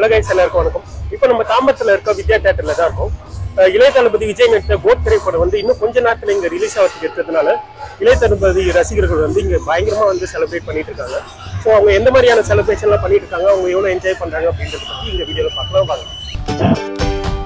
உலகைஸ் எல்லாருக்கும் வணக்கம் இப்போ நம்ம தாம்பரத்தில் இருக்க வித்யா தேட்டர்ல தான் இருக்கோம் அஹ் இளைய தளபதி விஜய் நடித்த கோட் திரைப்படம் வந்து இன்னும் கொஞ்ச நேரத்தில் இங்க ரிலீஸ் ஆகிறதுக்கு இருக்கிறதுனால இளைய தளபதி ரசிகர்கள் வந்து இங்க பயங்கரமா வந்து செலிப்ரேட் பண்ணிட்டு இருக்காங்க ஸோ அவங்க எந்த மாதிரியான செலிப்ரேஷன்லாம் பண்ணிட்டு இருக்காங்க அவங்க எவ்வளவு என்ஜாய் பண்றாங்க அப்படின்றத பத்தி இந்த வீடியோல பார்க்கலாம் வாங்க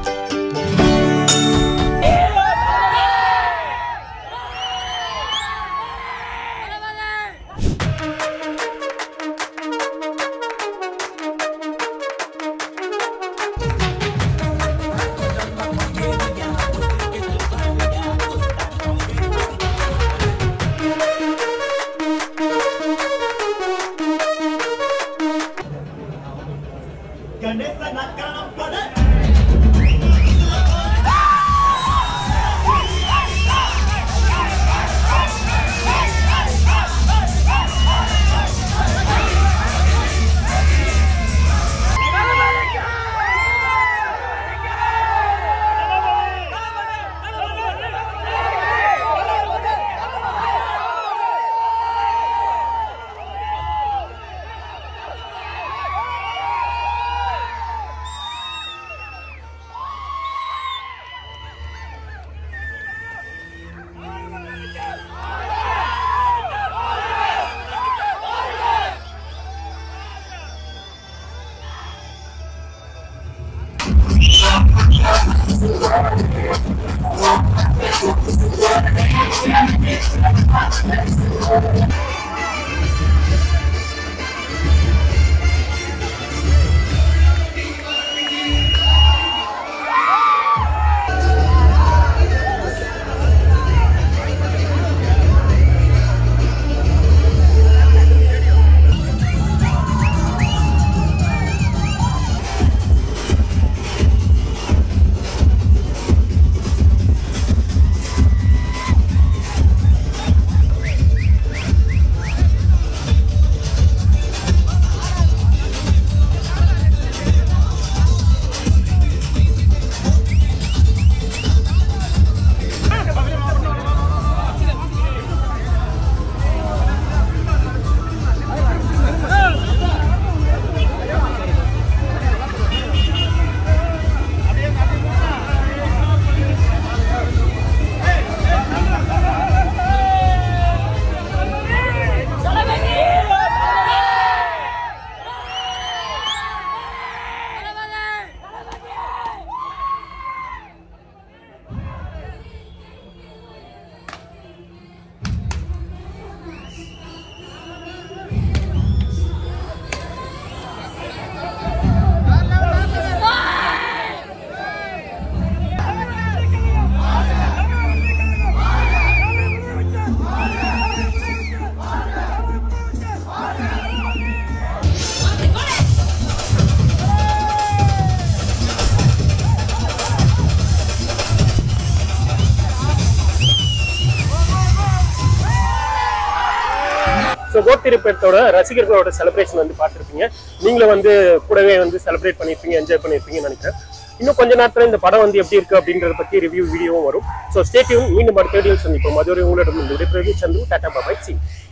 ಗಣೇಶನ ಕಾಣಪಡ ஸோ கோட் திரைப்படத்தோட ரசிகர்களோட செலிப்ரேஷன் வந்து பார்த்துருப்பீங்க நீங்களும் வந்து கூடவே வந்து செலிப்ரேட் பண்ணியிருப்பீங்க என்ஜாய் பண்ணியிருப்பீங்கன்னு நினைக்கிறேன் இன்னும் கொஞ்ச நேரத்தில் இந்த படம் வந்து எப்படி இருக்கு அப்படின்றத பத்தி ரிவ்யூ வீடியோவும் வரும் ஸோ ஸ்டேட்யூன் மீண்டும் அடுத்த வீடியோ சந்திப்போம் அதுவரை உங்களிடம் இந்த விடைபெறுவது சந்து டாடா பாபாய் சி